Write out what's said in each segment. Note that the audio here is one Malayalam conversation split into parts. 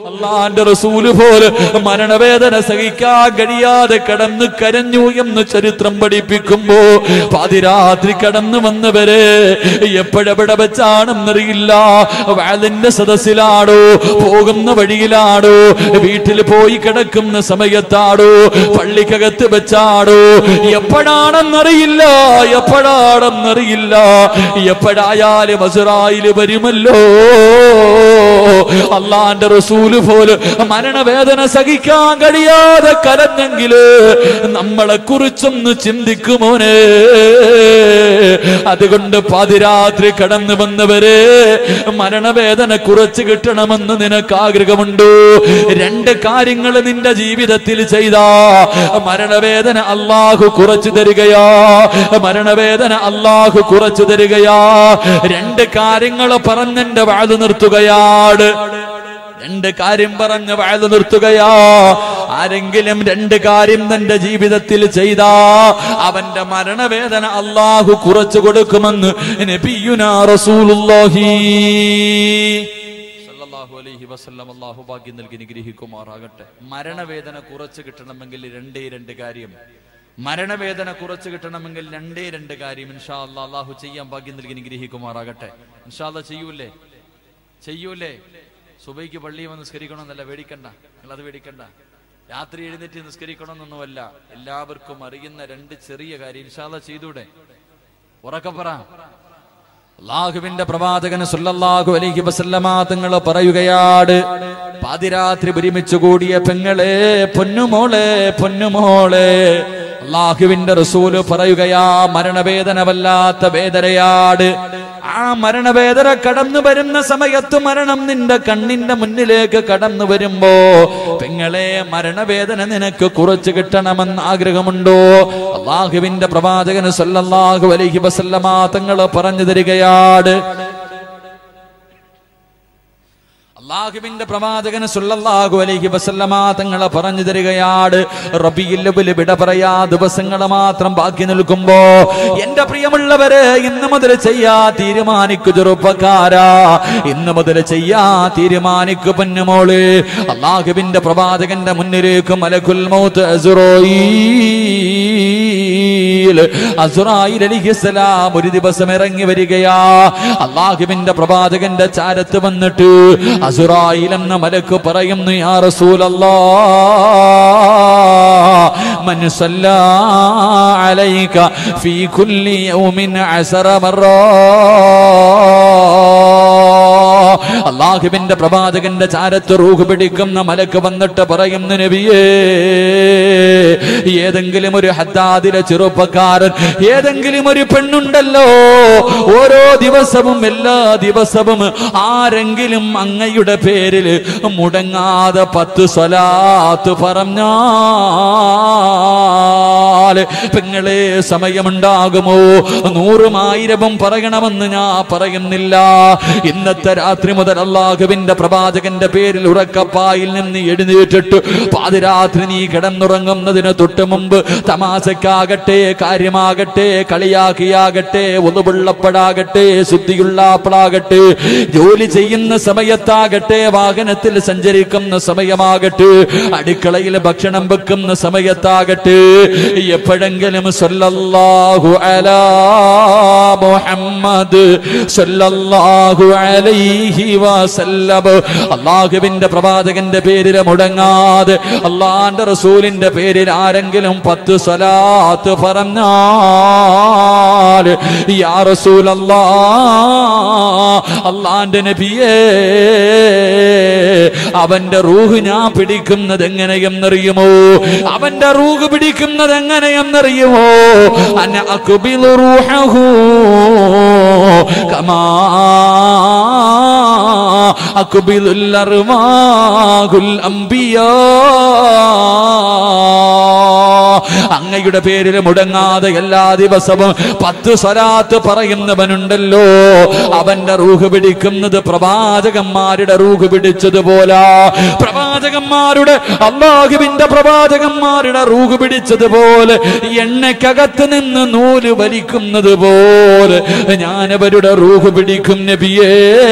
അള്ളാന്റെ റസൂല് പോലെ മരണവേദന സഹിക്കാൻ കഴിയാതെ കടന്ന് കരഞ്ഞു എന്ന് ചരിത്രം പഠിപ്പിക്കുമ്പോ പാതിരാത്രി കടന്നു വന്നവരെ എപ്പോഴെവിടെ വെച്ചാണെന്നറിയില്ല വാലിന്റെ സദസ്സിലാണോ പോകുന്ന വഴിയിലാണോ വീട്ടിൽ പോയി കിടക്കുന്ന സമയത്താണോ പള്ളിക്കകത്ത് വെച്ചാണോ എപ്പോഴാണെന്നറിയില്ല എപ്പോഴാണെന്നറിയില്ല എപ്പോഴായാലും അസുറായിൽ വരുമല്ലോ അള്ളാന്റെ റസൂല് പോലെ മരണവേദന സഹിക്കാൻ കഴിയാതെ കരഞ്ഞെങ്കില് നമ്മളെ കുറിച്ചൊന്ന് ചിന്തിക്കുമോനെ അതുകൊണ്ട് പാതിരാത്രി കടന്നു വന്നവരെ മരണവേദന കുറച്ച് കിട്ടണമെന്ന് നിനക്ക് ആഗ്രഹമുണ്ടോ രണ്ട് കാര്യങ്ങൾ നിന്റെ ജീവിതത്തിൽ ചെയ്താ മരണവേദന അള്ളാഹു കുറച്ചു തരികയാ മരണവേദന അള്ളാഹു കുറച്ചു തരികയാ രണ്ട് കാര്യങ്ങൾ പറഞ്ഞെന്റെ വാത് നിർത്തുകയാണ് രണ്ട് കാര്യം പറഞ്ഞ് വാത് നിർത്തുകയാ ആരെങ്കിലും രണ്ട് കാര്യം തന്റെ ജീവിതത്തിൽ ചെയ്താ അവന്റെ മരണവേദന അള്ളാഹു കുറച്ചു കൊടുക്കുമെന്ന് നബിയുനാ റസൂലുള്ളാഹി സല്ലല്ലാഹു അലൈഹി വസല്ലം അല്ലാഹു ഭാഗ്യം നൽകി നിഗ്രഹിക്കുമാറാകട്ടെ മരണവേദന കുറച്ച് കിട്ടണമെങ്കിൽ രണ്ടേ രണ്ട് കാര്യം മരണവേദന കുറച്ച് കിട്ടണമെങ്കിൽ രണ്ടേ രണ്ട് കാര്യം ഇൻഷാ അല്ലാ അള്ളാഹു ചെയ്യാൻ ഭാഗ്യം നൽകി നിഗ്രഹിക്കുമാറാകട്ടെ ഇൻഷാ അല്ലാ ചെയ്യൂലേ ചെയ്യൂലേ സുബൈക്ക് പള്ളിയിൽ വന്ന് നിസ്കരിക്കണമെന്നല്ല പേടിക്കണ്ട നിങ്ങളത് പേടിക്കണ്ട രാത്രി എഴുന്നേറ്റ് നിസ്കരിക്കണമെന്നൊന്നുമല്ല എല്ലാവർക്കും അറിയുന്ന രണ്ട് ചെറിയ കാര്യം ഇൻഷാല്ല ചെയ്തൂടെ ഉറക്കെ പറ അള്ളാഹുവിന്റെ പ്രവാചകന് സുല്ലല്ലാഹു അലൈഹി വസല്ലമ തങ്ങൾ പറയുകയാണ് പാതിരാത്രി ഒരുമിച്ച് കൂടിയ പെങ്ങളെ പൊന്നുമോളെ പൊന്നുമോളെ അള്ളാഹുവിന്റെ റസൂല് പറയുകയാ മരണവേദന വല്ലാത്ത വേദനയാട് ആ മരണവേദന കടന്നു വരുന്ന സമയത്ത് മരണം നിന്റെ കണ്ണിന്റെ മുന്നിലേക്ക് കടന്നു വരുമ്പോ പെങ്ങളെ മരണവേദന നിനക്ക് കുറച്ച് കിട്ടണമെന്ന് ആഗ്രഹമുണ്ടോ അള്ളാഹുവിന്റെ പ്രവാചകന് സല്ലല്ലാഹു അലൈഹി വസല്ലമ തങ്ങൾ പറഞ്ഞു തരികയാണ് അള്ളാഹുവിന്റെ പ്രവാചകന് സുല്ലല്ലാഹു അലൈഹി വസല്ലമ തങ്ങളെ പറഞ്ഞു തരികയാണ് റബിയിൽ വിട പറയാ ദിവസങ്ങൾ മാത്രം ബാക്കി നിൽക്കുമ്പോ എന്റെ പ്രിയമുള്ളവരെ ഇന്ന് മുതൽ ചെയ്യാ തീരുമാനിക്കു ചെറുപ്പക്കാരാ ഇന്ന് മുതൽ ചെയ്യാ തീരുമാനിക്കു പൊന്നുമോള് അള്ളാഹുവിന്റെ പ്രവാചകന്റെ മുന്നിലേക്ക് മലക്കുൽ മൗത്ത് അസുറോയിൽ അസുറായിൽ അലിഹിസ്സലാം ഒരു ദിവസം ഇറങ്ങി വരികയാ അള്ളാഹുവിന്റെ പ്രവാചകന്റെ ചാരത്ത് വന്നിട്ട് അസുറായിൽ എന്ന മലക്ക് പറയുന്നു യാ റസൂലല്ലാ من صلى عليك في كل يوم عشر مرات അള്ളാഹുവിന്റെ പ്രവാചകന്റെ ചാരത്ത് റൂഹ് പിടിക്കുന്ന മലക്ക് വന്നിട്ട് പറയുന്ന നബിയേ ഏതെങ്കിലും ഒരു ഹദ്ദാദിലെ ചെറുപ്പക്കാരൻ ഏതെങ്കിലും ഒരു പെണ്ണുണ്ടല്ലോ ഓരോ ദിവസവും എല്ലാ ദിവസവും ആരെങ്കിലും അങ്ങയുടെ പേരിൽ മുടങ്ങാതെ പത്ത് സ്വലാത്ത് പറഞ്ഞാൽ പെങ്ങളെ സമയമുണ്ടാകുമോ നൂറും ആയിരവും പറയണമെന്ന് ഞാൻ പറയുന്നില്ല ഇന്നത്തെ രാത്രി മുതൽ അള്ളാഹുവിന്റെ പ്രവാചകന്റെ പേരിൽ ഉറക്കപ്പായിൽ നിന്ന് എഴുന്നേറ്റിട്ട് പാതിരാത്രി നീ കിടന്നുറങ്ങുന്നതിന് തൊട്ട് മുമ്പ് തമാശക്കാകട്ടെ കാര്യമാകട്ടെ കളിയാക്കിയാകട്ടെ ഒന്നുപുള്ളപ്പോഴാകട്ടെ ശുദ്ധിയുള്ളപ്പോഴാകട്ടെ ജോലി ചെയ്യുന്ന സമയത്താകട്ടെ വാഹനത്തിൽ സഞ്ചരിക്കുന്ന സമയമാകട്ടെ അടുക്കളയിൽ ഭക്ഷണം വെക്കുന്ന സമയത്താകട്ടെ എപ്പോഴെങ്കിലും സല്ലല്ലാഹു അലാ മുഹമ്മദ് സല്ലല്ലാഹു അലൈഹി വസല്ലം അള്ളാഹുവിന്റെ പ്രവാചകന്റെ പേരിൽ മുടങ്ങാതെ അള്ളാന്റെ റസൂലിന്റെ പേരിൽ ആരെങ്കിലും പത്ത് സ്വലാത്ത് പറഞ്ഞാൽ യാ റസൂലല്ലാ അള്ളാന്റെ നബിയേ അവന്റെ റൂഹ് ഞാൻ പിടിക്കുന്നത് എങ്ങനെയെന്നറിയുമോ അവന്റെ റൂഹ് പിടിക്കുന്നത് എങ്ങനെയെന്നറിയുമോ അന അക്ബിലു റൂഹഹു കമാ അക്ബിലുൽ അർവാഹുൽ അംബിയാ അങ്ങയുടെ പേരിൽ മുടങ്ങാതെ എല്ലാ ദിവസവും പത്ത് സ്വലാത്ത് പറയുന്നവനുണ്ടല്ലോ അവന്റെ റൂഹ് പിടിക്കുന്നത് പ്രവാചകന്മാരുടെ റൂഹ് പിടിച്ചതുപോലെ പ്രവാചകന്മാരുടെ അള്ളാഹുവിന്റെ പ്രവാചകന്മാരുടെ റൂഹ് പിടിച്ചതുപോലെ എണ്ണക്കകത്ത് നിന്ന് നൂല് വലിക്കുന്നത് പോലെ ഞാനവരുടെ റൂഹ് പിടിക്കും നബിയേ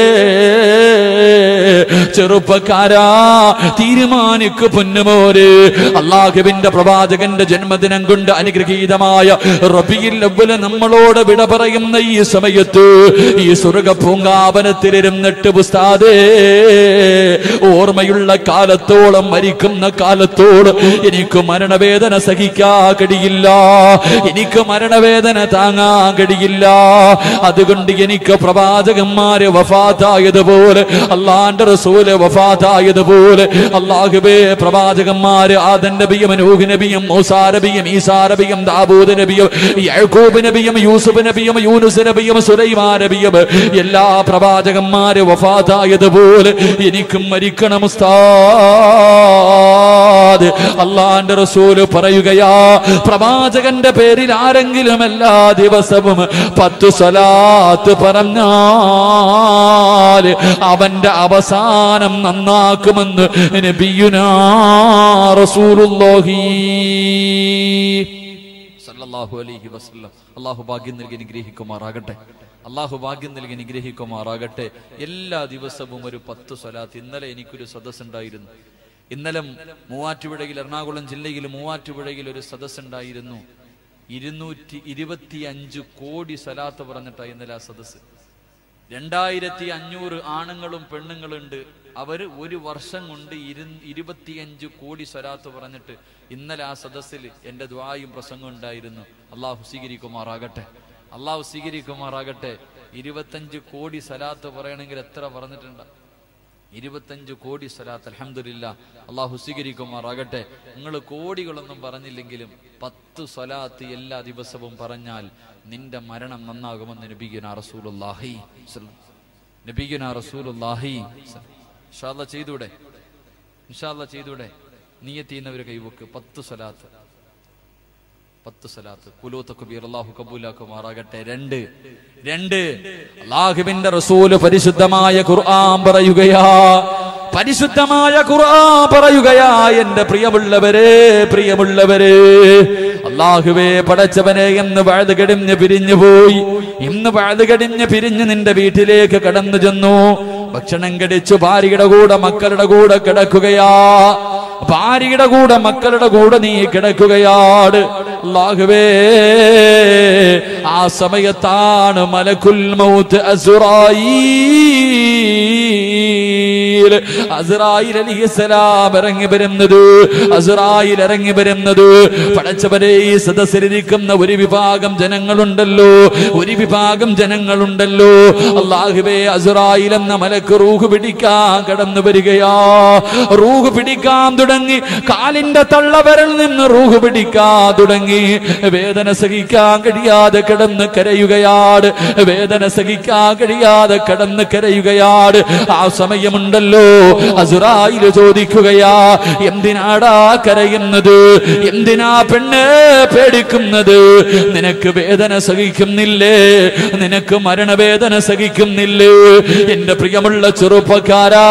ചെറുപ്പക്കാരാ തീരുമാനിക്കു പൊന്നുമോര് അള്ളാഹുവിന്റെ പ്രവാചകന്റെ ജന്മദിനം കൊണ്ട് അനുഗ്രഹീതമായ റബിയിൽ അവല് നമ്മളോട് വിട പറയുന്ന ഈ സമയത്ത് ഈ സ്വർഗ പൂങ്കാവനത്തിലിരുന്നിട്ട് പുസ്താദേ ഓർമ്മയുള്ള കാലത്തോളം മരിക്കുന്ന കാലത്തോട് എനിക്ക് മരണവേദന സഹിക്കാ കഴിയില്ല എനിക്ക് മരണവേദന താങ്ങാൻ കഴിയില്ല അതുകൊണ്ട് എനിക്ക് പ്രവാചകന്മാര് വഫാത്തായതുപോലെ അള്ളാന്റെ റസൂല് വഫാത്തായതുപോലെ അള്ളാഹുബേ പ്രവാചകന്മാര് ആദൻ നബിയും നൂഹ് നബിയും മൂസാ നബിയും ഈസാ നബിയും ദാബൂദ് നബിയും യാക്കൂബ് നബിയും യൂസുഫ് നബിയും യൂനുസ് നബിയും സുലൈമാ നബിയും എല്ലാ പ്രവാചകന്മാര് വഫാത്തായതുപോലെ എനിക്കും മരിക്കണം ഉസ്താദ് അള്ളാന്റെ റസൂല് പറയുകയാ പ്രവാചകന്റെ പേരിൽ ആരെങ്കിലും എല്ലാ ദിവസവും പത്ത് സ്വലാത്ത് പറഞ്ഞാൽ അവന്റെ അവസാനം നന്നാക്കുമെന്ന് നബിയുനാ റസൂലുള്ളാഹി സല്ലല്ലാഹു അലൈഹി വസല്ലം അള്ളാഹു ഭാഗ്യം നൽകി അനുഗ്രഹിക്കുമാറാകട്ടെ അള്ളാഹു ഭാഗ്യം നൽകി അനുഗ്രഹിക്കുമാറാകട്ടെ എല്ലാ ദിവസവും ഒരു പത്ത് സ്വലാത്ത് ഇന്നലെ എനിക്കൊരു സദസ് ഉണ്ടായിരുന്നു ഇന്നലെ മൂവാറ്റുപുഴയിൽ എറണാകുളം ജില്ലയിൽ മൂവാറ്റുപുഴയിൽ ഒരു സദസ് ഉണ്ടായിരുന്നു ഇരുന്നൂറ്റി ഇരുപത്തി അഞ്ച് കോടി സ്വലാത്ത് പറഞ്ഞിട്ടാണ് ഇന്നലെ ആ സദസ് രണ്ടായിരത്തി അഞ്ഞൂറ് ആണുങ്ങളും പെണ്ണുങ്ങളുണ്ട് അവര് ഒരു വർഷം കൊണ്ട് ഇരു ഇരുപത്തിയഞ്ച് കോടി സ്വരാത്ത് പറഞ്ഞിട്ട് ഇന്നലെ ആ സദസ്സിൽ എന്റെ ദ്വായും പ്രസംഗം ഉണ്ടായിരുന്നു അള്ളാഹു സ്വീകരിക്കുമാറാകട്ടെ അള്ളാഹു സ്വീകരിക്കുമാറാകട്ടെ ഇരുപത്തഞ്ച് കോടി സലാത്ത് പറയണമെങ്കിൽ എത്ര പറഞ്ഞിട്ടുണ്ട് ഇരുപത്തഞ്ച് കോടി സ്വലാത്ത് അലഹമില്ല അള്ളാഹു സ്വീകരിക്കുമാറാകട്ടെ നിങ്ങൾ കോടികളൊന്നും പറഞ്ഞില്ലെങ്കിലും പത്ത് സ്വലാത്ത് എല്ലാ ദിവസവും പറഞ്ഞാൽ നിന്റെ മരണം നന്നാകുമെന്ന് നബിഗുന റസൂലുല്ലാഹി നബിഗുന റസൂലുല്ലാഹി ഇൻഷാല്ല ചെയ്തൂടെ ഇൻഷാല്ല ചെയ്തൂടെ നീയത്തീന്നവര് കൈവക്ക് പത്ത് സ്വലാത്ത് പത്ത് സലാത്ത് കുലൂത്ത കബീർ അള്ളാഹു കബൂലാക്കുമാറാകട്ടെ രണ്ട് രണ്ട് അള്ളാഹുവിന്റെ റസൂല് പരിശുദ്ധമായ ഖുർആൻ പറയുകയാ പരിശുദ്ധമായ ഖുർആൻ പറയുകയാ എന്റെ പ്രിയമുള്ളവരെ പ്രിയമുള്ളവരെ അള്ളാഹുവേ പടച്ചവനെ എന്ന് വാഴ് കടിഞ്ഞ് പിരിഞ്ഞു പോയി ഇന്ന് വാഴ് കടിഞ്ഞ് പിരിഞ്ഞ് നിന്റെ വീട്ടിലേക്ക് കടന്നു ചെന്നു ഭക്ഷണം കടിച്ചു ഭാര്യയുടെ കൂടെ മക്കളുടെ കൂടെ കിടക്കുകയാ ഭാര്യയുടെ കൂടെ മക്കളുടെ കൂടെ നീ കിടക്കുകയാണ് അല്ലാഹുവേ ആ സമയത്താണ് മലക്കുൽ മൗത്ത് അസുറായി അസ്രായിൽ അലിഹിസലാം ഇറങ്ങി വരുന്നത് അസ്രായിൽ ഇറങ്ങി വരുന്നത് പടച്ചവരെ ഈ സദസ്സിലിരിക്കുന്ന ഒരു വിഭാഗം ജനങ്ങളുണ്ടല്ലോ ഒരു വിഭാഗം ജനങ്ങളുണ്ടല്ലോ അള്ളാഹുബേ അസ്രായിൽ എന്ന മലക്ക് റൂഹ് പിടിക്കാൻ കടന്നു വരികയാ റൂഹ് പിടിക്കാൻ തുടങ്ങി കാലിന്റെ തള്ളവരിൽ നിന്ന് റൂഹ് പിടിക്കാൻ തുടങ്ങി വേദന സഹിക്കാൻ കഴിയാതെ കിടന്ന് കരയുകയാണ് വേദന സഹിക്കാൻ കഴിയാതെ കിടന്ന് കരയുകയാണ് ആ സമയമുണ്ടല്ലോ അസുറായിൽ ചോദിക്കുകയാ എന്തിനാടാ കരയുന്നത് എന്തിനാ പെണ്ണ് പേടിക്കുന്നത് നിനക്ക് വേദന സഹിക്കുന്നില്ലേ നിനക്ക് മരണവേദന സഹിക്കുന്നില്ലേ എന്റെ പ്രിയമുള്ള ചെറുപ്പക്കാരാ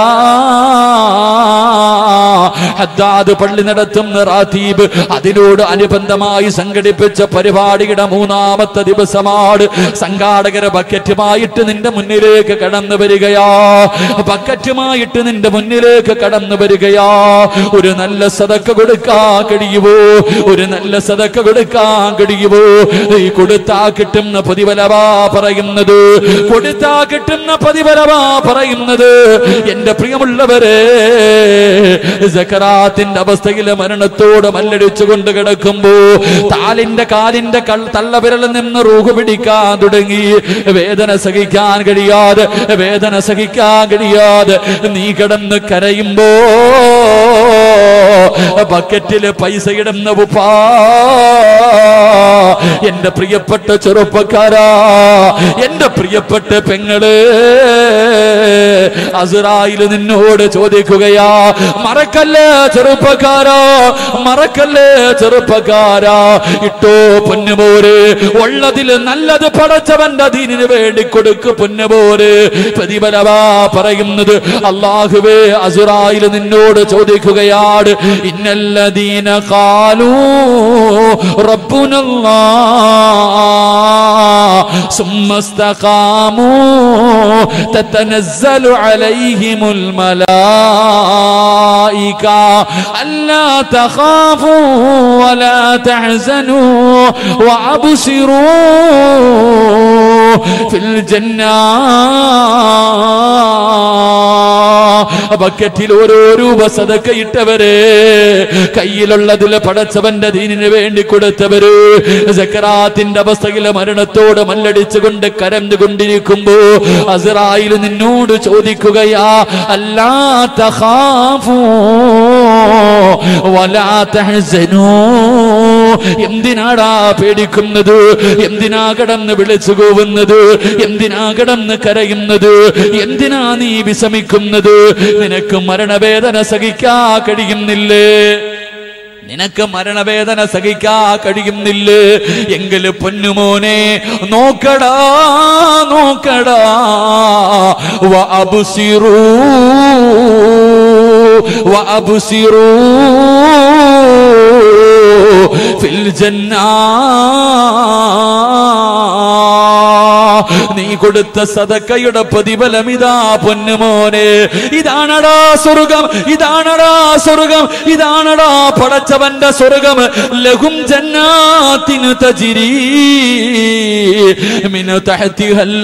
ഹദ്ദാദ് പള്ളി നടത്തുന്ന റാത്തീബ് അതിനോട് അനുബന്ധമായി സംഘടിപ്പിച്ച പരിപാടിയുടെ മൂന്നാമത്തെ ദിവസമാണ് സംഘാടകരെ ബക്കറ്റുമായിട്ട് നിന്റെ മുന്നിലേക്ക് കടന്നു വരികയാ ബക്കറ്റുമായിട്ട് നിന്റെ മുന്നിലേക്ക് കടന്നു വരികയാ ഒരു നല്ല സതക്ക കൊടുക്കാൻ കഴിയുമോ ഒരു നല്ല സതക്ക കൊടുക്കാൻ കഴിയുമോ ഈ കൊടുത്താ കിട്ടുന്ന പ്രതിഫലവാ പറയുന്നത് കൊടുത്താ കിട്ടുന്ന പ്രതിഫലവാ പറയുന്നത് എന്റെ പ്രിയമുള്ളവരെ സക്കറാത്തിന്റെ അവസ്ഥയിൽ മരണത്തോട് മല്ലടിച്ചുകൊണ്ട് കിടക്കുമ്പോ താലിന്റെ കാലിന്റെ കൾ- തള്ളവിരലിൽ നിന്ന് റൂഹ് പിടിക്കാൻ തുടങ്ങി വേദന സഹിക്കാൻ കഴിയാതെ വേദന സഹിക്കാൻ കഴിയാതെ നീ കിടന്ന് കരയുമ്പോ ബക്കറ്റില് പൈസ ഇടുന്ന ഉപ്പാ എന്റെ പ്രിയപ്പെട്ട ചെറുപ്പക്കാരാ എന്റെ പ്രിയപ്പെട്ട പെങ്ങള് അസുറായിൽ നിന്നോട് ചോദിക്കുകയാ മറക്കല്ലേ ചെറുപ്പക്കാരാ മറക്കല്ലേ ചെറുപ്പക്കാരാ ഇട്ടോ പൊന്നുപോര് ഉള്ളതിൽ നല്ലത് പടച്ചവന്റെ ദീനിന് വേണ്ടി കൊടുക്ക് പൊന്നുപോര് പ്രതിഫലവാ പറയുന്നത് അള്ളാഹുവേ അസുറായിൽ നിന്നോട് ചോദിക്കുകയാണ് ഇന്നല്ലദീന കാലൂ റബ്ബുനല്ലാ ثم استقاموا تتنزل عليهم الملائكة ألا تخافوا ولا تحزنوا وأبشروا في الجنة ബക്കറ്റിൽ ഓരോ രൂപ സതക്ക ഇട്ടവര് കയ്യിലുള്ളതിൽ പടച്ചവന്റെ ദീനിന് വേണ്ടി കൊടുത്തവര് സക്കറാത്തിന്റെ അവസ്ഥയിലെ മരണത്തോട് മല്ലടിച്ചുകൊണ്ട് കരഞ്ഞുകൊണ്ടിരിക്കുമ്പോ അസറായിൽ നിന്നോട് ചോദിക്കുകയാ അല്ലാ തഖാഫൂ വലാ തഹ്സനൂ എന്തിനാടാ പേടിക്കുന്നത് എന്തിനാ കടന്ന് വിളിച്ചു പോവുന്നത് എന്തിനാ കടന്ന് കരയുന്നത് എന്തിനാ നീ വിഷമിക്കുന്നത് നിനക്ക് മരണവേദന സഹിക്കാ കഴിയുന്നില്ലേ നിനക്ക് മരണവേദന സഹിക്കാ കഴിയുന്നില്ലേ എങ്കിൽ പൊന്നുമോനെ നോക്കടാ നോക്കടാ വ അബ്സിറൂ വ അബ്സിറൂ ഫിൽ ജന്നാ നീ കൊടുത്ത സദക്കയുടെ പ്രതിഫലം ഇതാ പൊന്നുമോനെ ഇതാണടാ സ്വർഗം ഇതാണടാ സ്വർഗം ഇതാണടാ പടച്ചവന്റെ സ്വർഗം ലഘും ജന്നാത്തിനു തജിരി മിനു തഹത്തിഹൽ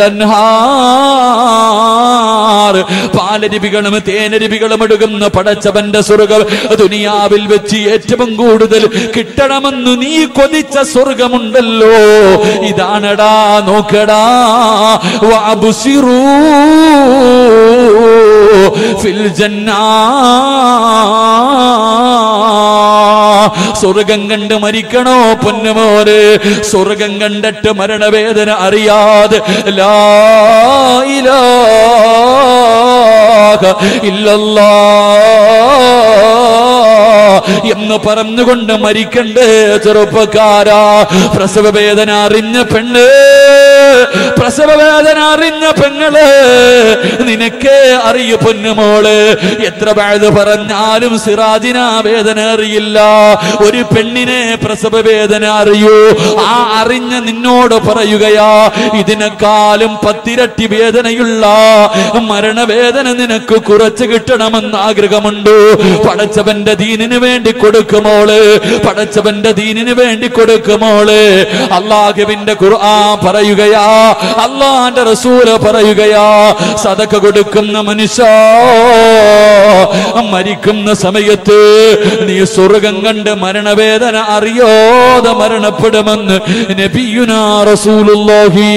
അൻഹാർ പാലരുവികളും തേനരുവികളും എടുക്കുന്ന പടച്ചവന്റെ സ്വർഗം ദുനിയാവിൽ വെച്ച് ഏറ്റവും കൂടുതൽ കിട്ടണമെന്ന് നീ കൊതിച്ച സ്വർഗമുണ്ടല്ലോ ഇതാണടാ നോക്കടാ വഅബ്സിറൂ ഫിൽ ജന്നാ സ്വർഗം കണ്ട് മരിക്കണോ പൊന്നുമോര് സ്വർഗം കണ്ടിട്ട് മരണവേദന അറിയാതെ ലാ ഇലാഹ ഇല്ലല്ലാ എന്ന് പറഞ്ഞുകൊണ്ട് മരിക്കണ്ടേ ചെറുപ്പക്കാരാ പ്രസവ വേദന അറിഞ്ഞ പെണ്ണ് പ്രസവ വേദന അറിഞ്ഞ പെങ്ങള് നിനക്ക് അറിയു പൊന്നുമോള് എത്ര വഴുത് പറഞ്ഞാലും സിറാജിന വേദന അറിയില്ല ഒരു പെണ്ണിനെ പ്രസവ വേദന അറിയൂ ആ അറിഞ്ഞ നിന്നോട് പറയുകയാ ഇതിനേക്കാളും പത്തിരട്ടി വേദനയുള്ള മരണവേദന നിനക്ക് കുറച്ച് കിട്ടണമെന്ന് ആഗ്രഹമുണ്ട് പടച്ചവന്റെ ദീനിന് വേണ്ടി കൊടുക്കുമോള് പടച്ചവന്റെ ദീനിന് വേണ്ടി കൊടുക്കുമോള് അള്ളാഹുവിന്റെ ഖുർആൻ പറയുകയാ അള്ളാന്റെ റസൂല് പറയുകയാ സദക്ക കൊടുക്കുന്ന മനുഷ്യ മരിക്കുന്ന സമയത്ത് നീ സ്വർഗം കണ്ട് മരണവേദന അറിയാതെ മരണപ്പെടുമെന്ന് നബിയുനാ റസൂലുള്ളാഹി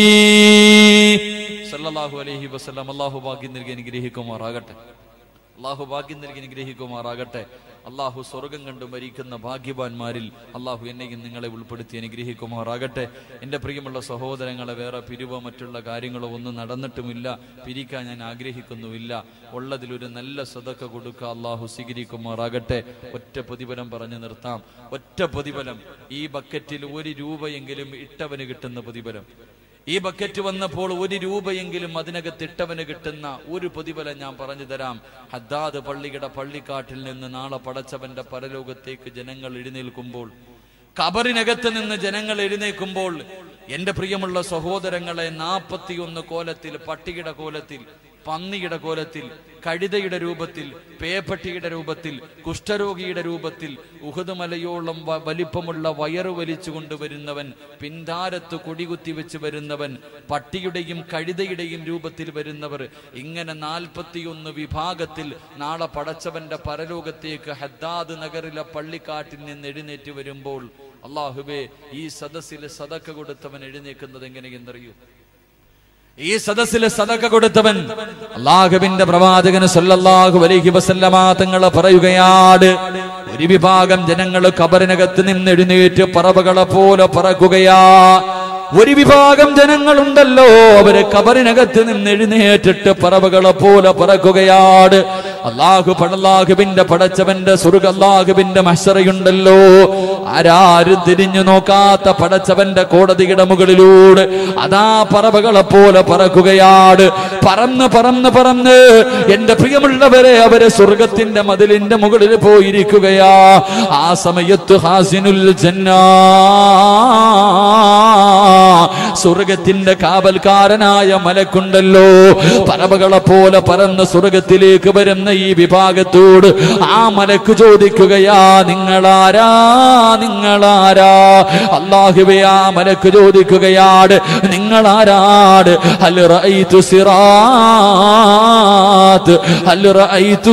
സല്ലല്ലാഹു അലൈഹി വസല്ലം അല്ലാഹു ഭാഗ്യം നൽകി അനുഗ്രഹിക്കുമാറാകട്ടെ അള്ളാഹു ഭാഗ്യം നൽകി അനുഗ്രഹിക്കുമാറാകട്ടെ അള്ളാഹു സ്വർഗം കണ്ടു മരിക്കുന്ന ഭാഗ്യവാന്മാരിൽ അള്ളാഹു എന്നെയും നിങ്ങളെ ഉൾപ്പെടുത്തി അനുഗ്രഹിക്കുമാറാകട്ടെ എൻ്റെ പ്രിയമുള്ള സഹോദരങ്ങളെ വേറെ പിരിവോ മറ്റുള്ള കാര്യങ്ങളോ ഒന്നും നടന്നിട്ടുമില്ല പിരിക്കാൻ ഞാൻ ആഗ്രഹിക്കുന്നുമില്ല ഉള്ളതിലൊരു നല്ല സദക്ക കൊടുക്കുക അള്ളാഹു സ്വീകരിക്കുമാറാകട്ടെ ഒറ്റ പ്രതിഫലം പറഞ്ഞു നിർത്താം ഒറ്റ പ്രതിഫലം ഈ ബക്കറ്റിൽ ഒരു രൂപയെങ്കിലും ഇട്ടവന് കിട്ടുന്ന പ്രതിഫലം ഈ ബക്കറ്റ് വന്നപ്പോൾ ഒരു രൂപയെങ്കിലും അതിനകത്ത് ഇട്ടവന് കിട്ടുന്ന ഒരു പ്രതിഫലം ഞാൻ പറഞ്ഞു തരാം ഹദ്ദാദ് പള്ളിയുടെ പള്ളിക്കാട്ടിൽ നിന്ന് നാളെ പടച്ചവന്റെ പരലോകത്തേക്ക് ജനങ്ങൾ എഴുന്നേൽക്കുമ്പോൾ കബറിനകത്ത് നിന്ന് ജനങ്ങൾ എഴുന്നേൽക്കുമ്പോൾ എന്റെ പ്രിയമുള്ള സഹോദരങ്ങളെ നാൽപ്പത്തിയൊന്ന് കോലത്തിൽ പട്ടിയുടെ കോലത്തിൽ പന്നിയുടെ കോലത്തിൽ കഴുതയുടെ രൂപത്തിൽ പേപ്പട്ടിയുടെ രൂപത്തിൽ കുഷ്ഠരോഗിയുടെ രൂപത്തിൽ ഉഹദ് മലയോളം വ- വലിപ്പമുള്ള വയറ് വലിച്ചു കൊണ്ടുവരുന്നവൻ പിന്താരത്ത് കൊടികുത്തി വെച്ച് വരുന്നവൻ പട്ടിയുടെയും കഴുതയുടെയും രൂപത്തിൽ വരുന്നവർ ഇങ്ങനെ നാൽപ്പത്തിയൊന്ന് വിഭാഗത്തിൽ നാളെ പടച്ചവന്റെ പരലോകത്തേക്ക് ഹദ്ദാദ് നഗറിലെ പള്ളിക്കാട്ടിൽ നിന്ന് എഴുന്നേറ്റ് വരുമ്പോൾ അള്ളാഹുബേ ഈ സദസ്സിൽ സദക്ക കൊടുത്തവൻ എഴുന്നേക്കുന്നത് എങ്ങനെയെന്നറിയൂ ഈ സദസ്സിൽ സദക്ക കൊടുത്തവൻ അള്ളാഹുവിന്റെ പ്രവാചകന് സല്ലല്ലാഹു അലൈഹി വസല്ലമ തങ്ങൾ പറയുകയാണ് ഒരു വിഭാഗം ജനങ്ങൾ കബറിനകത്ത് നിന്ന് എഴുന്നേറ്റ് പറവകളെ പോലെ പറക്കുകയാ ഒരു വിഭാഗം ജനങ്ങളുണ്ടല്ലോ അവര് കബറിനകത്ത് നിന്ന് എഴുന്നേറ്റിട്ട് പറവകളെ പോലെ പറക്കുകയാണ് അള്ളാഹു പടലാഹുബിന്റെ പടച്ചവന്റെ സുറുക അള്ളാഹുബിന്റെ മഷറയുണ്ടല്ലോ ആരാരും തിരിഞ്ഞു നോക്കാത്ത പടച്ചവന്റെ കോടതിയുടെ മുകളിലൂടെ അതാ പറവകളെ പോലെ പറക്കുകയാണ് പറന്ന് പറന്ന് പറന്ന് എന്റെ പ്രിയമുള്ളവരെ അവരെ സ്വർഗത്തിന്റെ മതിലിന്റെ മുകളിൽ പോയിരിക്കുകയാ ആ സമയത്ത് ഹാസിനുൽ ജന്നാ സ്വർഗത്തിന്റെ കാവൽക്കാരനായ മലക്കുണ്ടല്ലോ പറവകളെ പോലെ പറന്ന് സ്വർഗത്തിലേക്ക് വരുന്ന ഈ വിഭാഗത്തോട് ആ മലക്ക് ചോദിക്കുകയാ നിങ്ങളാരാ നിങ്ങളാരാ അള്ളാഹുവേ ആ മലക്ക് ചോദിക്കുകയാണ് നിങ്ങളാരാട് ഹൽ റഅയ്തു സിറാത്ത് ഹൽ റഅയ്തു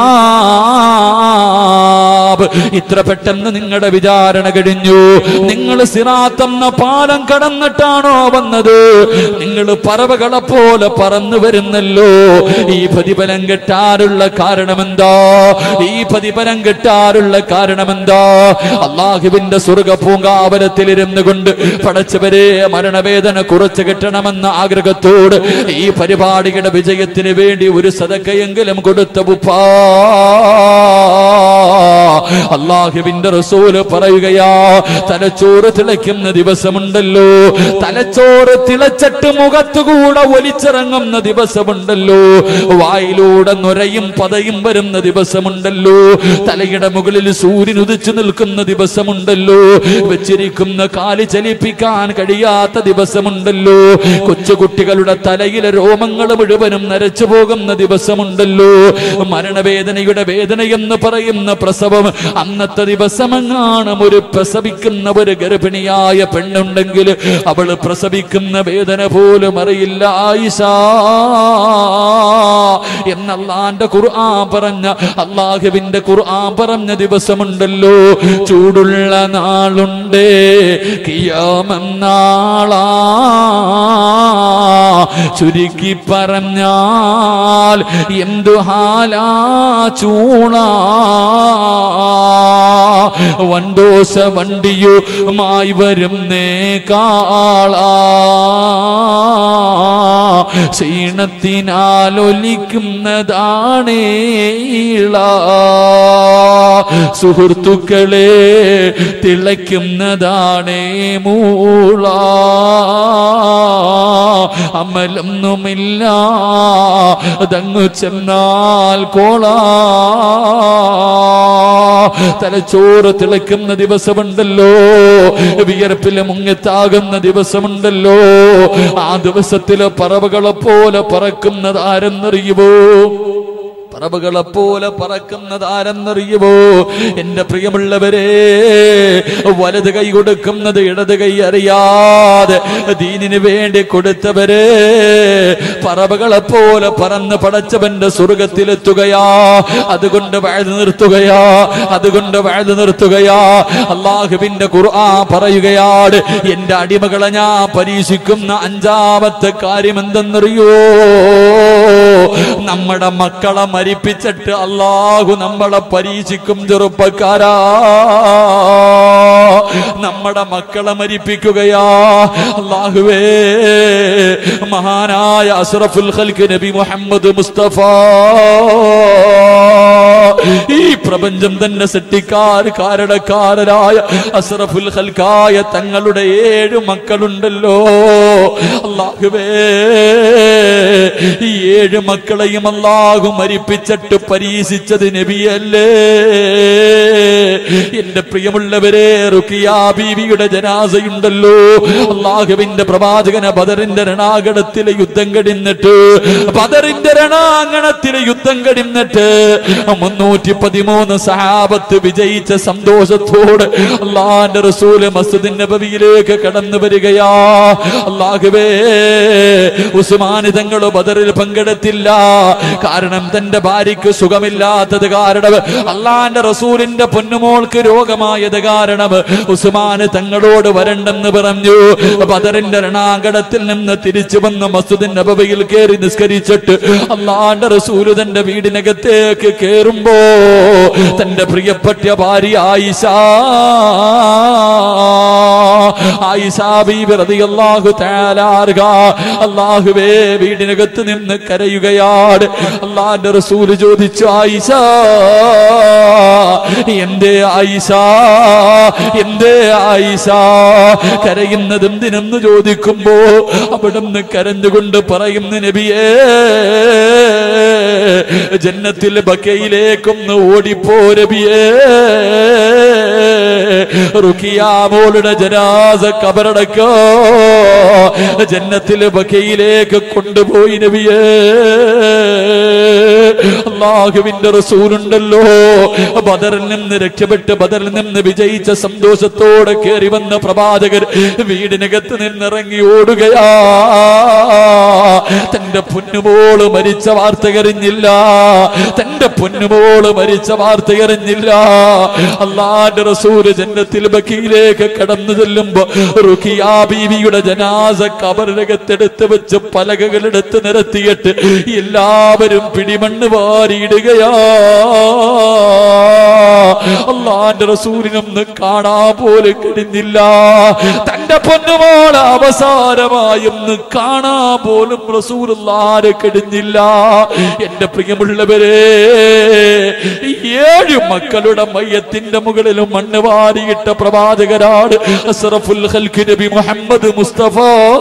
ഹിസാബ് ഇത്ര പെട്ടെന്ന് നിങ്ങളുടെ വിചാരണ കഴിഞ്ഞു നിങ്ങൾ സിറാത്ത് എന്ന പാലം കടന്നിട്ടാണോ വന്നത് നിങ്ങൾ പറവകളെ പോലെ പറന്നു വരുന്നല്ലോ ഈ പ്രതിഫലം കിട്ടാറുള്ള കാരണമെന്താ ഈ പ്രതിഫലം കിട്ടാറുള്ള കാരണമെന്താ അള്ളാഹുവിന്റെ സ്വർഗ പൂങ്കാവനത്തിലിരുന്നു കൊണ്ട് പടച്ചവരെ മരണവേദന കുറച്ച് കിട്ടണമെന്ന ആഗ്രഹത്തോട് ഈ പരിപാടിയുടെ വിജയത്തിന് വേണ്ടി ഒരു സദക്കയെങ്കിലും കൊടുത്ത ഉപ്പാ അള്ളാഹുവിന്റെ റസൂല് പറയുകയാ തലച്ചോറ് തിളയ്ക്കുന്ന ദിവസമുണ്ടല്ലോ തലച്ചോറ് തിളച്ചിട്ട് മുഖത്തുകൂടെ ഒലിച്ചിറങ്ങുന്ന ദിവസമുണ്ടല്ലോ വായിലൂടെ നുരയും പതയും വരുന്ന ദിവസമുണ്ടല്ലോ തലയുടെ മുകളിൽ സൂര്യൻ ഉദിച്ചു നിൽക്കുന്ന ദിവസമുണ്ടല്ലോ വെച്ചിരിക്കുന്ന കാല് ചലിപ്പിക്കാൻ കഴിയാത്ത ദിവസമുണ്ടല്ലോ കൊച്ചുകുട്ടികളുടെ തലയിലെ രോമങ്ങൾ മുഴുവനും നരച്ചു പോകുന്ന ദിവസമുണ്ടല്ലോ മരണവേദനയുടെ വേദന എന്ന് പറയുന്ന പ്രസവം അന്നത്തെ ദിവസമെങ്ങാണ് ഒരു പ്രസവിക്കുന്ന ഒരു ഗർഭിണിയായ പെണ്ണുണ്ടെങ്കിൽ അവൾ പ്രസവിക്കുന്ന വേദന പോലും അറിയില്ല ആയിഷ എന്നല്ലാന്റെ ഖുർആൻ പറഞ്ഞ അള്ളാഹുവിന്റെ ഖുർആൻ പറഞ്ഞ ദിവസമുണ്ടല്ലോ ചൂടുള്ള നാളുണ്ട് കിയാമെന്നാളാ ചുരുക്കി പറഞ്ഞാൽ എന്തു ഹാലാ ചൂണാ വണ്ടോസ വണ്ടിയുമായി വരുന്നേ കാളാ ക്ഷീണത്തിനാലൊലിക്കുന്നതാണേ സുഹൃത്തുക്കളെ തിളയ്ക്കുന്നതാണേ മൂള അമലൊന്നുമില്ല അതങ്ങു ചെന്നാൽ കോളാ തലച്ചോറ് തിളയ്ക്കുന്ന ദിവസമുണ്ടല്ലോ വിയർപ്പില് മുങ്ങിത്താകുന്ന ദിവസമുണ്ടല്ലോ ആ ദിവസത്തില് പറവകളെ പോലെ പറക്കുന്നത് ആരെന്നറിയുമോ പറവുകളെ പോലെ പറക്കുന്നത് ആരെന്നറിയുമോ എന്റെ പ്രിയമുള്ളവരെ വലത് കൈ കൊടുക്കുന്നത് ഇടത് കൈ അറിയാതെ ദീനിന് വേണ്ടി കൊടുത്തവരെ പറവകളെ പോലെ പറന്ന് പടച്ചവന്റെ സ്വർഗത്തിലെത്തുകയാ അതുകൊണ്ട് വഴുതു നിർത്തുകയാ അതുകൊണ്ട് വഴുതു നിർത്തുകയാ അള്ളാഹുവിന്റെ ഖുർആ പറയുകയാണ് എന്റെ അടിമകളെ ഞാൻ പരീക്ഷിക്കുന്ന അഞ്ചാമത്തെ കാര്യം എന്തെന്നറിയോ നമ്മുടെ മക്കളെ മരിപ്പിച്ചിട്ട് അള്ളാഹു നമ്മളെ പരീക്ഷിക്കും ചെറുപ്പക്കാരാ നമ്മുടെ മക്കളെ മരിപ്പിക്കുകയാ അള്ളാഹുവേ മഹാനായ അസ്റഫുൽ ഖൽക്ക് നബി മുഹമ്മദ് മുസ്തഫ ഈ പ്രപഞ്ചം തന്നെ സൃഷ്ടിക്കാർ കാരണക്കാരനായ അസ്റഫുൽ ഖൽക്കായ തങ്ങളുടെ ഏഴ് മക്കളുണ്ടല്ലോ അള്ളാഹുവേ ഈ ഏഴ് മക്കളെയും അള്ളാഹു മരിപ്പിച്ചിട്ട് പരീക്ഷിച്ചത് നബിയല്ലേ എന്റെ പ്രിയമുള്ളവരെ റുക്കിയ ബീവിയുടെ ജനാസയുണ്ടല്ലോ അള്ളാഹുവിന്റെ പ്രവാചകന ബദറിന്റെ രണാകണത്തിലെ യുദ്ധം കടിന്നിട്ട് ബദറിന്റെ രണാങ്കണത്തിലെ യുദ്ധം കടിന്നിട്ട് മുന്നൂറ്റി പതിമൂന്ന് സഹാബത്ത് വിജയിച്ച സന്തോഷത്തോട് അള്ളാന്റെ റസൂല് മസ്ജിദ് നബവിയിലേക്ക് കടന്നു വരികയാ അള്ളാഹുവേ ഉസ്മാനി തങ്ങൾ ബദറിൽ പങ്കെടുത്തില്ല കാരണം തന്റെ ഭാര്യയ്ക്ക് സുഖമില്ലാത്തത് കാരണം അള്ളാന്റെ റസൂലിന്റെ പൊന്നുമോൾക്ക് രോഗമായത് കാരണം ഉസ്മാന് തങ്ങളോട് വരണ്ടെന്ന് പറഞ്ഞു ബദറിന്റെ രണാങ്കണത്തിൽ നിന്ന് തിരിച്ചു വന്ന് മസ്ജിദ് നബവയിൽ കയറി നിസ്കരിച്ചിട്ട് അള്ളാന്റെ റസൂല് തന്റെ വീടിനകത്തേക്ക് കേറുമ്പോ തന്റെ പ്രിയപ്പെട്ട ഭാര്യ ആയിഷ ആയിഷാ ബീബി റളിയല്ലാഹു തആല അൻഹ അല്ലാഹുവേ വീടിനകത്ത് നിന്ന് കരയുകയാണ് അള്ളാന്റെ റസൂല് ചോദിച്ചു ആയിഷ എന്തേ ആയിഷ എന്തേ ആയിഷ കരയുന്നത് എന്തിനെന്ന് ചോദിക്കുമ്പോ അവിടുന്ന് കരഞ്ഞുകൊണ്ട് പറയുന്ന നബിയേ ജന്നത്തിൽ ബക്കയിലേക്കൊന്ന് ഓടിപ്പോ നബിയേ റുക്കിയാമോളുടെ ജനാസ കബറടക്കോ ജന്നത്തിൽ ബക്കയിലേക്ക് കൊണ്ടുപോയി നബിയേ അള്ളാഹുവിന്റെ റസൂലുണ്ടല്ലോ ബദറിൽ നിന്ന് രക്ഷപ്പെട്ട് ബദറിൽ നിന്ന് വിജയിച്ച സന്തോഷത്തോടെ കയറി വന്ന പ്രവാചകർ വീടിനകത്ത് നിന്നിറങ്ങി ഓടുകയാ തന്റെ പൊന്നുമോള് മരിച്ച വാർത്ത കറിഞ്ഞില്ല തന്റെ പൊന്നുമോള് മരിച്ച വാർത്ത കറിഞ്ഞില്ല അള്ളാന്റെ റസൂല് ജന്നത്തിൽ ബക്കിയിലേക്ക് കടന്നു ചെല്ലുമ്പോ റുഖിയാ ബീവിയുടെ ജനാസ കബറിനകത്തെടുത്ത് വെച്ച് പലകകളെടുത്ത് നിരത്തിയിട്ട് എല്ലാവരും പിടിമണ്ണ് വാരിയിടുകയാ അള്ളാന്റെ റസൂലിനൊന്ന് കാണാൻ പോലും കഴിഞ്ഞില്ല തന്റെ പൊന്നുമോൾ അവസാനമായി ഒന്ന് കാണാൻ പോലും റസൂലുള്ളാരെ കഴിഞ്ഞില്ല എന്റെ പ്രിയമുള്ളവരെ ഈ ഏഴ് മക്കളുടെ മയ്യത്തിന്റെ മുകളിലും മണ്ണ് വാരിയിട്ട പ്രവാചകരാണ് അസ്റഫുൽ ഖൽഖ് നബി മുഹമ്മദ് മുസ്തഫ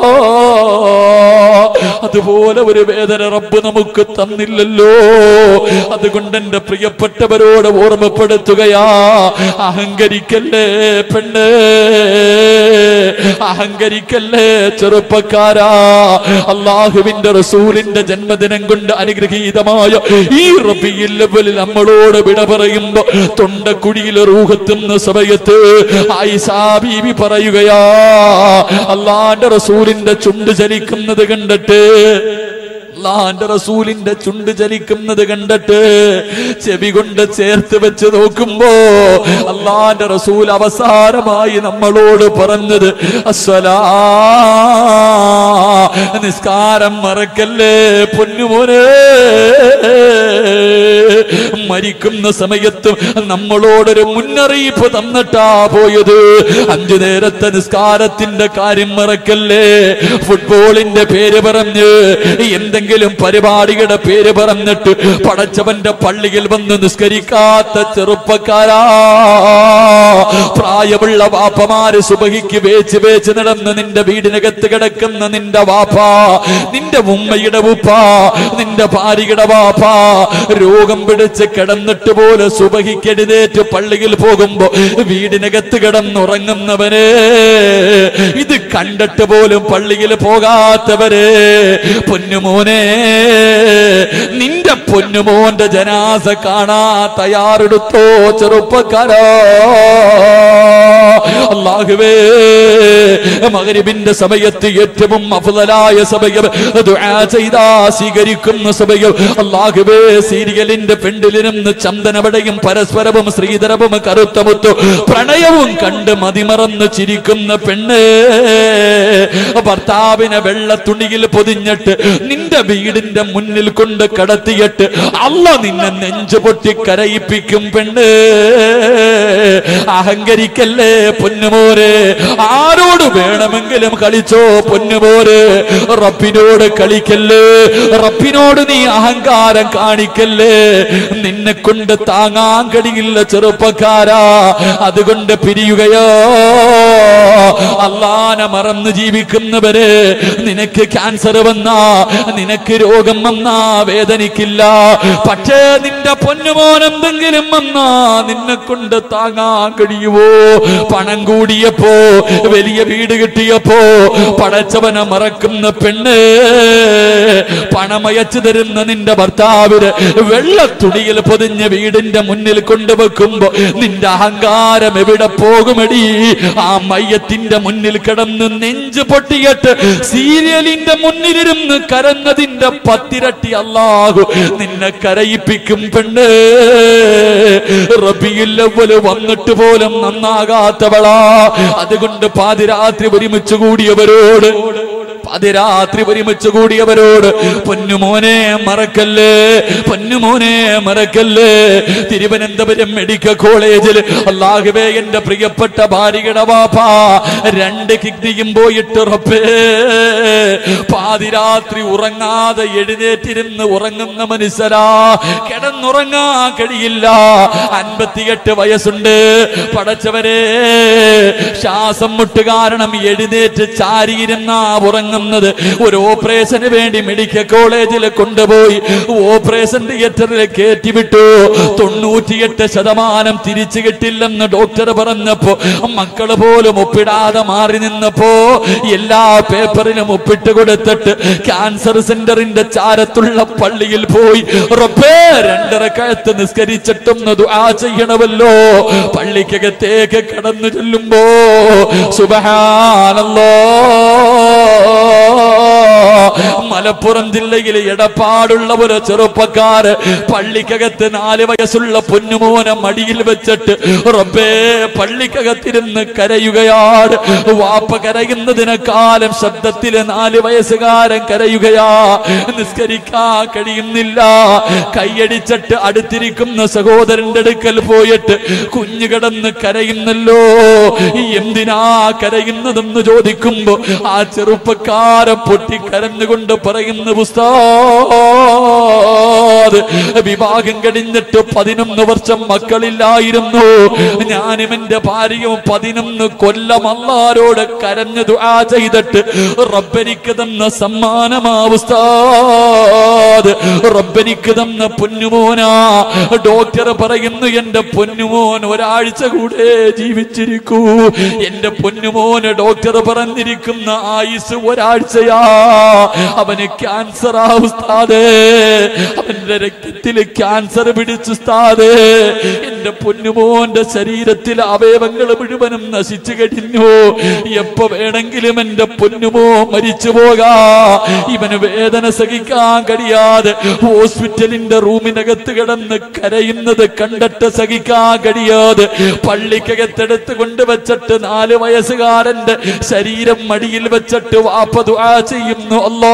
അതുപോലെ ഒരു വേദന റബ്ബ് നമുക്ക് തന്നില്ലല്ലോ അതുകൊണ്ട് എന്റെ പ്രിയപ്പെട്ടവരോട് ഓർമ്മപ്പെടുത്തുകയാ അഹങ്കരിക്കല്ലേ പെണ്ണ് അഹങ്കരിക്കല്ലേ ചെറുപ്പക്കാരാ അള്ളാഹുവിന്റെ റസൂലിന്റെ ജന്മദിനം കൊണ്ട് അനുഗ്രഹീതമായ ഈ റബിയിൽ ലെവലിൽ നമ്മളോട് വിട പറയുമ്പോ തൊണ്ടക്കുഴിയിൽ റൂഹത്തുന്ന സമയത്ത് ആയിഷാ ബീവി പറയുകയാ അള്ളാന്റെ റസൂലിന്റെ ചുണ്ട് ചലിക്കുന്നത് കണ്ടിട്ട് അള്ളാന്റെ റസൂലിന്റെ ചുണ്ട് ചലിക്കുന്നത് കണ്ടിട്ട് ചെവി കൊണ്ട് ചേർത്ത് വെച്ച് നോക്കുമ്പോ അള്ളാന്റെ റസൂൽ അവസാനമായി നമ്മളോട് പറഞ്ഞത് അസ്വലാ നിസ്കാരം മറക്കല്ലേ പൊന്നുമോനെ മരിക്കുന്ന സമയത്തും നമ്മളോടൊരു മുന്നറിയിപ്പ് തന്നിട്ടാ പോയത് അഞ്ചു നേരത്തെ നിസ്കാരത്തിന്റെ കാര്യം മറക്കല്ലേ ഫുട്ബോളിന്റെ പേര് പറഞ്ഞ് എന്തെങ്കിലും പരിപാടിയുടെ പേര് പറഞ്ഞിട്ട് പടച്ചവന്റെ പള്ളിയിൽ വന്ന് നിസ്കരിക്കാത്ത ചെറുപ്പക്കാരാ പ്രായമുള്ള വാപ്പമാര് സുബഹിക്ക് വേച്ച് വേച്ച് നടന്ന് നിന്റെ വീടിനകത്ത് കിടക്കുന്ന നിന്റെ വാപ്പ നിന്റെ ഉമ്മയുടെ ഉപ്പ നിന്റെ ഭാര്യയുടെ വാപ്പ രോഗം പിടിച്ച് കിടന്നിട്ട് പോലെ സുബഹിക്കെഴുന്നേറ്റ് പള്ളിയിൽ പോകുമ്പോ വീടിനകത്ത് കിടന്നുറങ്ങുന്നവനെ ഇത് കണ്ടിട്ട് പോലും പള്ളിയിൽ പോകാത്തവരെ പൊന്നുമോനെ നിന്റെ പൊന്നുമോന്റെ ജനാസ കാണാ തയ്യാറെടുത്തോ ചെറുപ്പക്കാരോ അള്ളാഹുവേ മകരിബിന്റെ സമയത്ത് ഏറ്റവും അഫുതലായ സമയം ദുആ ചെയ്താ സ്വീകരിക്കുന്ന സമയം അള്ളാഹുവേ സീരിയലിന്റെ പെണ്ടിലിരുന്ന് ചന്ദനവടയും പരസ്പരവും ശ്രീധരവും കറുത്തമുത്തു പ്രണയവും കണ്ട് മതിമറന്ന് ചിരിക്കുന്ന പെണ്ണ് ഭർത്താവിനെ വെള്ള തുണിയിൽ പൊതിഞ്ഞിട്ട് നിന്റെ വീടിന്റെ മുന്നിൽ കൊണ്ട് കടത്തിയിട്ട് അല്ല നിന്നെ നെഞ്ചു പൊട്ടി കരയിപ്പിക്കും പെണ്ണ് അഹങ്കരിക്കല്ലേ പൊന്നുമോരെ ആരോട് വേണമെങ്കിലും കളിച്ചോ പൊന്നുമോര് റബ്ബിനോട് കളിക്കല്ലേ റബ്ബിനോട് നീ അഹങ്കാരം കാണിക്കല്ലേ നിന്നെ കൊണ്ട് താങ്ങാൻ കഴിയില്ല ചെറുപ്പക്കാരാ അതുകൊണ്ട് പിരിയുകയോ അള്ളാനെ മറന്ന് ജീവിക്കുന്നവര് നിനക്ക് ക്യാൻസർ വന്നാ നിനക്ക് രോഗം വന്നാ വേദനിക്കില്ല പക്ഷേ നിന്റെ പൊന്നുമോൻ എന്തെങ്കിലും വന്നാ നിന്നെ കൊണ്ട് താങ്ങാൻ കഴിയുവോ പണം കൂടിയപ്പോ വലിയ വീട് കിട്ടിയപ്പോ പടച്ചവനെ മറക്കുന്ന പെണ്ണ് പണമയച്ചു തരുന്ന നിന്റെ ഭർത്താവിന് വെള്ള തുണിയിൽ പൊതിഞ്ഞ വീടിന്റെ മുന്നിൽ കൊണ്ടുവെക്കുമ്പോ നിന്റെ അഹങ്കാരം എവിടെ പോകുമടി ആ മയ്യത്തിന്റെ മുന്നിൽ കിടന്ന് നെഞ്ച് പൊട്ടിയിട്ട് സീരിയലിന്റെ മുന്നിലിരുന്ന് കരഞ്ഞതിന്റെ പത്തിരട്ടി അല്ലാഹു നിന്നെ കരയിപ്പിക്കും പെണ്ണ് റബിയില്ലവല് വന്നിട്ട് പോലും നന്നാകാത്തവളാ അതുകൊണ്ട് പാതിരാത്രി ഒരുമിച്ച് കൂടിയവരോട് പാതിരാത്രി ഒരുമിച്ച് കൂടിയവരോട് പൊന്നുമോനെ മറക്കല്ലേ പൊന്നുമോനെ മറക്കല്ലേ തിരുവനന്തപുരം മെഡിക്കൽ കോളേജിൽ അള്ളാഹുവേ എന്റെ പ്രിയപ്പെട്ട ഭാര്യയുടെ വാപ്പ രണ്ട് കിഡ്നിയും പോയിട്ട് റബ്ബേ പാതിരാത്രി ഉറങ്ങാതെ എഴുന്നേറ്റിരുന്ന് ഉറങ്ങുന്ന മനുഷ്യരാ കിടന്നുറങ്ങാ കഴിയില്ല അൻപത്തിയെട്ട് വയസ്സുണ്ട് പടച്ചവരെ ശ്വാസം മുട്ട് കാരണം എഴുന്നേറ്റ് ചാരിയിരുന്ന ഉറങ്ങുന്നത് ഒരു ഓപ്പറേഷന് വേണ്ടി മെഡിക്കൽ കോളേജിൽ കൊണ്ടുപോയി ഓപ്പറേഷൻ തിയേറ്ററിൽ കയറ്റിവിട്ടു തൊണ്ണൂറ്റിയെട്ട് ശതമാനം തിരിച്ചു കിട്ടില്ലെന്ന് ഡോക്ടർ പറഞ്ഞപ്പോ മക്കള് പോലും ഒപ്പിടാതെ മാറി നിന്നപ്പോ എല്ലാ പേപ്പറിലും ഒപ്പിട്ട് കൊടുത്തിട്ട് ക്യാൻസർ സെന്ററിന്റെ ചാരത്തുള്ള പള്ളിയിൽ പോയി റബ്ബേ രണ്ടര കഴുത്ത് നിസ്കരിച്ചിട്ടൊന്ന് ദുആ ചെയ്യണമല്ലോ പള്ളിക്കകത്തേക്ക് കടന്നു ചെല്ലുമ്പോ സുബഹാനല്ലോ മലപ്പുറം ജില്ലയിലെ എടപ്പാടുള്ള ഒരു ചെറുപ്പക്കാര് പള്ളിക്കകത്ത് നാല് വയസ്സുള്ള പൊന്നുമോനെ മടിയിൽ വെച്ചിട്ട് റബ്ബേ പള്ളിക്കകത്തിരുന്ന് കരയുകയാണ് വാപ്പ കരയുന്നതിനെക്കാലം ശബ്ദത്തില് നാല് വയസ്സുകാരൻ കരയുകയാ നിസ്കരിക്കാൻ കഴിയുന്നില്ല കൈയടിച്ചിട്ട് അടുത്തിരിക്കുന്ന സഹോദരന്റെ അടുക്കൽ പോയിട്ട് കുഞ്ഞു കിടന്ന് കരയുന്നല്ലോ എന്തിനാ കരയുന്നതെന്ന് ചോദിക്കുമ്പോ ആ ചെറുപ്പക്കാരൻ പൊട്ടി കരഞ്ഞുകൊണ്ട് പറയുന്ന ഉസ്താദ് വിവാഹം കഴിഞ്ഞിട്ട് പതിനൊന്ന് വർഷം മക്കളില്ലായിരുന്നു ഞാനും എന്റെ ഭാര്യയും പതിനൊന്ന് കൊല്ലം അല്ലാരോട് കരഞ്ഞു ദുആ ചെയ്തിട്ട് റബ്ബനിക്ക് തന്ന സമ്മാനമാ ഉസ്താദ് റബ്ബനിക്ക് തന്ന പൊന്നുമോനാ ഡോക്ടർ പറയുന്നു എന്റെ പൊന്നുമോൻ ഒരാഴ്ച കൂടെ ജീവിച്ചിരിക്കൂ എന്റെ പൊന്നുമോന് ഡോക്ടർ പറഞ്ഞിരിക്കുന്ന ആയുസ് ഒരാഴ്ചയാ അവന് ക്യാൻസർ ആ ഉസ്താദേ അവന്റെ രക്തത്തിൽ ക്യാൻസർ പിടിച്ചു ഉസ്താദേ എന്റെ പൊന്നുമോന്റെ ശരീരത്തിലെ അവയവങ്ങൾ മുഴുവനും നശിച്ചു കഴിഞ്ഞു എപ്പോ വേണമെങ്കിലും എന്റെ പൊന്നുമോ മരിച്ചു പോകാ ഇവന് വേദന സഹിക്കാൻ കഴിയാതെ ഹോസ്പിറ്റലിന്റെ റൂമിനകത്ത് കിടന്ന് കരയുന്നത് കണ്ടിട്ട് സഹിക്കാൻ കഴിയാതെ പള്ളിക്കകത്തെടുത്ത് കൊണ്ടുവച്ചിട്ട് നാല് വയസ്സുകാരന്റെ ശരീരം മടിയിൽ വെച്ചിട്ട് വാപ്പ ദുആ ചെയ്യുന്നു അല്ലോ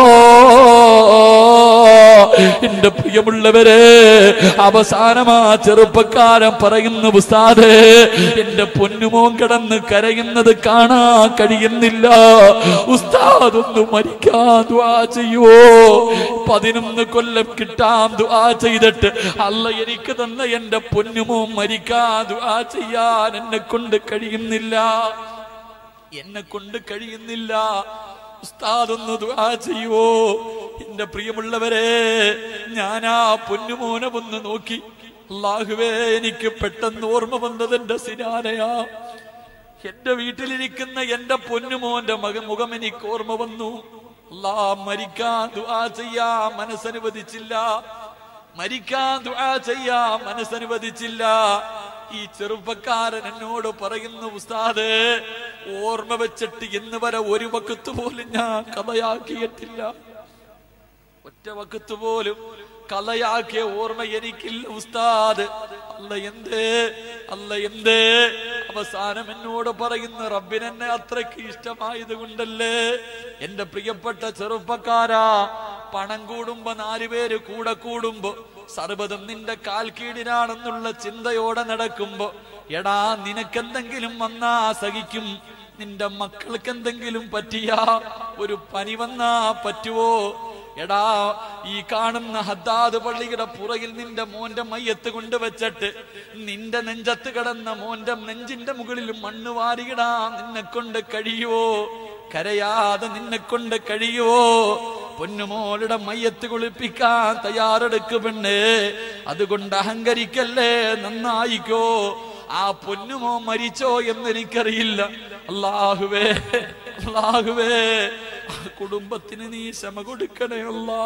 എന്റെ പ്രിയമുള്ളവരെ അവസാനമാ ചെറുപ്പക്കാരൻ പറയുന്നു ഉസ്താദേ എന്റെ പൊന്നുമോൻ കിടന്ന് കരയുന്നത് കാണാൻ കഴിയുന്നില്ല ഉസ്താദ് ഒന്ന് മരിക്കാൻ ദുആ ചെയ്യുവോ പതിനൊന്ന് കൊല്ലം കിട്ടാൻ ദുആ ചെയ്തിട്ട് അല്ല എനിക്ക് തന്ന എന്റെ പൊന്നുമോൻ മരിക്കാൻ ദുആ ചെയ്യാൻ എന്നെ കൊണ്ട് കഴിയുന്നില്ല എന്നെ കൊണ്ട് കഴിയുന്നില്ല ഉസ്താദ് ഒന്ന് ദുആ ചെയ്യുവോ എന്റെ പ്രിയമുള്ളവരെ ഞാൻ ആ പൊന്നുമോനെ ഒന്ന് നോക്കി അള്ളാഹുവേ എനിക്ക് പെട്ടെന്ന് ഓർമ്മ വന്നത് എന്റെ സിനാനയാ എന്റെ വീട്ടിലിരിക്കുന്ന എന്റെ പൊന്നുമോന്റെ മകൻ മുഖം എനിക്ക് ഓർമ്മ വന്നു അല്ലാ മരിക്കാൻ ദുആ ചെയ്യാ മനസ്സനുവദിച്ചില്ല മരിക്കാൻ ദുആ ചെയ്യാ മനസ്സനുവദിച്ചില്ല ഈ ചെറുപ്പക്കാരൻ എന്നോട് പറയുന്നു ഉസ്താദ് ഓർമ്മ വെച്ചിട്ട് ഇന്ന് വരെ ഒരു വക്കത്ത് പോലും ഞാൻ കഥയാക്കിയിട്ടില്ല ഒറ്റ വക്കത്ത് പോലും കഥയാക്കിയ ഓർമ്മ എനിക്കില്ല ഉസ്താദ് അല്ല എന്തേ അല്ല എന്തേ അവസാനം എന്നോട് പറയുന്ന റബ്ബിനെന്നെ അത്രയ്ക്ക് ഇഷ്ടമായത് കൊണ്ടല്ലേ എന്റെ പ്രിയപ്പെട്ട ചെറുപ്പക്കാരാ പണം കൂടുമ്പോ നാലുപേര് കൂടെ കൂടുമ്പോ സർവ്വതും നിന്റെ കാൽ കീഴിനാണെന്നുള്ള ചിന്തയോടെ നടക്കുമ്പോ എടാ നിനക്കെന്തെങ്കിലും വന്നാ സഹിക്കും നിന്റെ മക്കൾക്ക് എന്തെങ്കിലും പറ്റിയാ ഒരു പനി വന്നാ പറ്റുവോ എടാ ഈ കാണുന്ന ഹദ്ദാദ് പള്ളിയുടെ പുറകിൽ നിന്റെ മോന്റെ മയ്യത്ത് കൊണ്ടുവച്ചിട്ട് നിന്റെ നെഞ്ചത്ത് കിടന്ന മോന്റെ നെഞ്ചിന്റെ മുകളിൽ മണ്ണ് വാരിയിടാ നിന്നെ കൊണ്ട് കഴിയുവോ കരയാതെ നിന്നെ കൊണ്ട് കഴിയുവോ പൊന്നുമോളുടെ മയ്യത്ത് കുളിപ്പിക്കാൻ തയ്യാറെടുക്കു പെണ്ണ് അതുകൊണ്ട് അഹങ്കരിക്കല്ലേ നന്നായിക്കോ ആ പൊന്നുമോ മരിച്ചോ എന്ന് എനിക്കറിയില്ല അള്ളാഹുവേ അള്ളാഹുവേ ആ കുടുംബത്തിന് നീ ക്ഷമ കൊടുക്കണേ അല്ലാ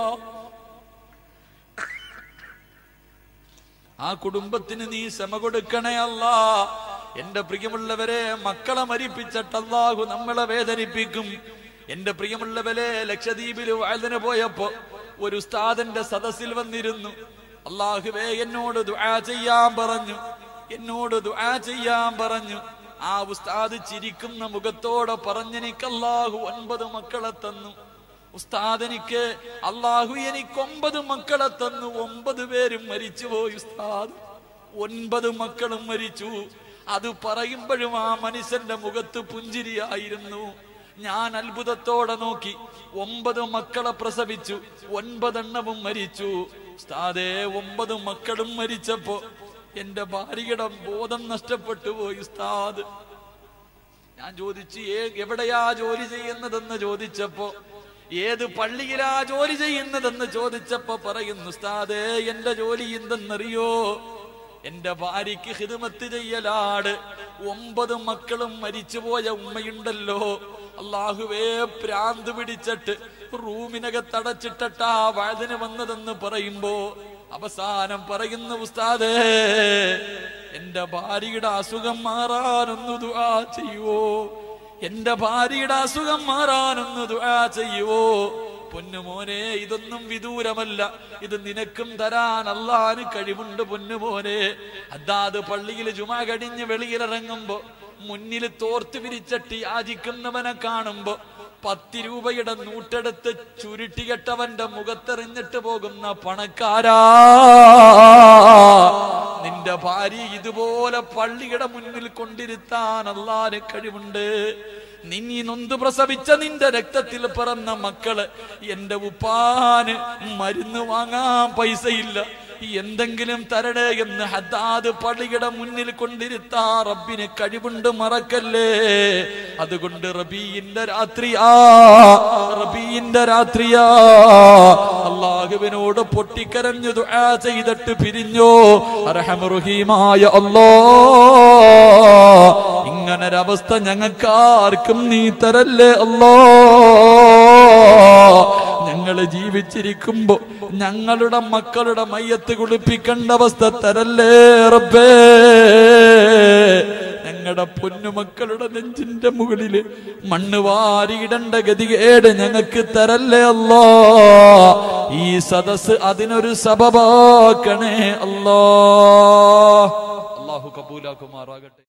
ആ കുടുംബത്തിന് നീ ക്ഷമ കൊടുക്കണേ അല്ല എന്റെ പ്രിയമുള്ളവരെ മക്കളെ മരിപ്പിച്ചിട്ട് അല്ലാഹു നമ്മളെ വേദനിപ്പിക്കും എന്റെ പ്രിയമുള്ളവരെ ലക്ഷദ്വീപിൽ വാഴന പോയപ്പോ ഒരു ഉസ്താദന്റെ സദസ്സിൽ വന്നിരുന്നു അള്ളാഹുവേ എന്നോട് ദുആ ചെയ്യാൻ പറഞ്ഞു എന്നോട് ദുആ ചെയ്യാൻ പറഞ്ഞു ആ ഉസ്താദ് ചിരിക്കുന്ന മുഖത്തോടെ പറഞ്ഞെനിക്ക് അല്ലാഹു ഒൻപത് മക്കളെ തന്നു ഉസ്താദ് എനിക്ക് അള്ളാഹു എനിക്ക് ഒമ്പത് മക്കളെ തന്നു ഒമ്പത് പേരും മരിച്ചുപോയി ഉസ്താദ് ഒൻപത് മക്കളും മരിച്ചു അത് പറയുമ്പോഴും ആ മനുഷ്യന്റെ മുഖത്ത് പുഞ്ചിരിയായിരുന്നു ഞാൻ അത്ഭുതത്തോടെ നോക്കി ഒമ്പത് മക്കളെ പ്രസവിച്ചു ഒൻപതെണ്ണവും മരിച്ചു ഉസ്താദേ ഒമ്പത് മക്കളും മരിച്ചപ്പോ എന്റെ ഭാര്യയുടെ ബോധം നഷ്ടപ്പെട്ടു പോയി ഉസ്താദ് ഞാൻ ചോദിച്ചു ഏ എവിടെയാ ജോലി ചെയ്യുന്നതെന്ന് ചോദിച്ചപ്പോ ഏത് പള്ളിയിലാ ജോലി ചെയ്യുന്നതെന്ന് ചോദിച്ചപ്പോ പറയുന്നു ഉസ്താദേ എന്റെ ജോലി എന്തെന്നറിയോ എന്റെ ഭാര്യയ്ക്ക് ഹിദമത്ത് ചെയ്യലാണ് ഒമ്പത് മക്കളും മരിച്ചുപോയ ഉമ്മയുണ്ടല്ലോ അള്ളാഹുവേ പ്രാന്ത് പിടിച്ചിട്ട് റൂമിനകത്തടച്ചിട്ടട്ടാ വഴുതിന് വന്നതെന്ന് പറയുമ്പോ അവസാനം പറയുന്ന ഉസ്താദേ എന്റെ ഭാര്യയുടെ അസുഖം മാറാനൊന്നു ദുആ ചെയ്യുവോ എന്റെ ഭാര്യയുടെ അസുഖം മാറാനൊന്ന് ദുആ ചെയ്യുവോ പൊന്നുമോനെ ഇതൊന്നും വിദൂരമല്ല ഇത് നിനക്കും തരാൻ അള്ളാന് കഴിവുണ്ട് പൊന്നുമോനെ അതാത് പള്ളിയിൽ ജുമാ കടിഞ്ഞ് വെളിയിലിറങ്ങുമ്പോ മുന്നിൽ തോർത്ത് വിരിച്ചട്ടി യാചിക്കുന്നവനെ കാണുമ്പോ പത്ത് രൂപയുടെ നൂറ്റെടുത്ത് ചുരുട്ടികെട്ടവന്റെ മുഖത്തെറിഞ്ഞിട്ട് പോകുന്ന പണക്കാരാ നിന്റെ ഭാര്യ ഇതുപോലെ പള്ളിയുടെ മുന്നിൽ കൊണ്ടിരുത്താൻ അള്ളാന് കഴിവുണ്ട് നിന്നീ നൊന്ത് പ്രസവിച്ച നിന്റെ രക്തത്തിൽ പിറന്ന മക്കള് എന്റെ ഉപ്പാന് മരുന്ന് വാങ്ങാൻ പൈസയില്ല എന്തെങ്കിലും തരണേ എന്ന് ഹദ്ദാദ് പള്ളിയുടെ മുന്നിൽ കൊണ്ടിരുത്താ റബ്ബിന് കഴിവുണ്ട് മറക്കല്ലേ അതുകൊണ്ട് റബീന്റെ രാത്രിയാ റബീന്റെ രാത്രിയാ അള്ളാഹുവിനോട് പൊട്ടിക്കരഞ്ഞു ദുആ ചെയ്തിട്ട് പിരിഞ്ഞോ അർഹമറുഹീമായ അല്ലോ ഇങ്ങനൊരവസ്ഥ ഞങ്ങൾക്ക് ആർക്കും നീ തരല്ലേ അല്ലോ ഞങ്ങള് ജീവിച്ചിരിക്കുമ്പോ ഞങ്ങളുടെ മക്കളുടെ മയ്യത്ത് കുളിപ്പിക്കേണ്ട അവസ്ഥ തരല്ലേ റബ്ബേ ഞങ്ങളുടെ പൊന്നുമക്കളുടെ നെഞ്ചിന്റെ മുകളില് മണ്ണ് വാരിയിടേണ്ട ഗതികേട് ഞങ്ങൾക്ക് തരല്ലേ അല്ലോ ഈ സദസ് അതിനൊരു സബബാക്കണേ അല്ലോ അള്ളാഹു കബൂലാക്കുമാറാകട്ടെ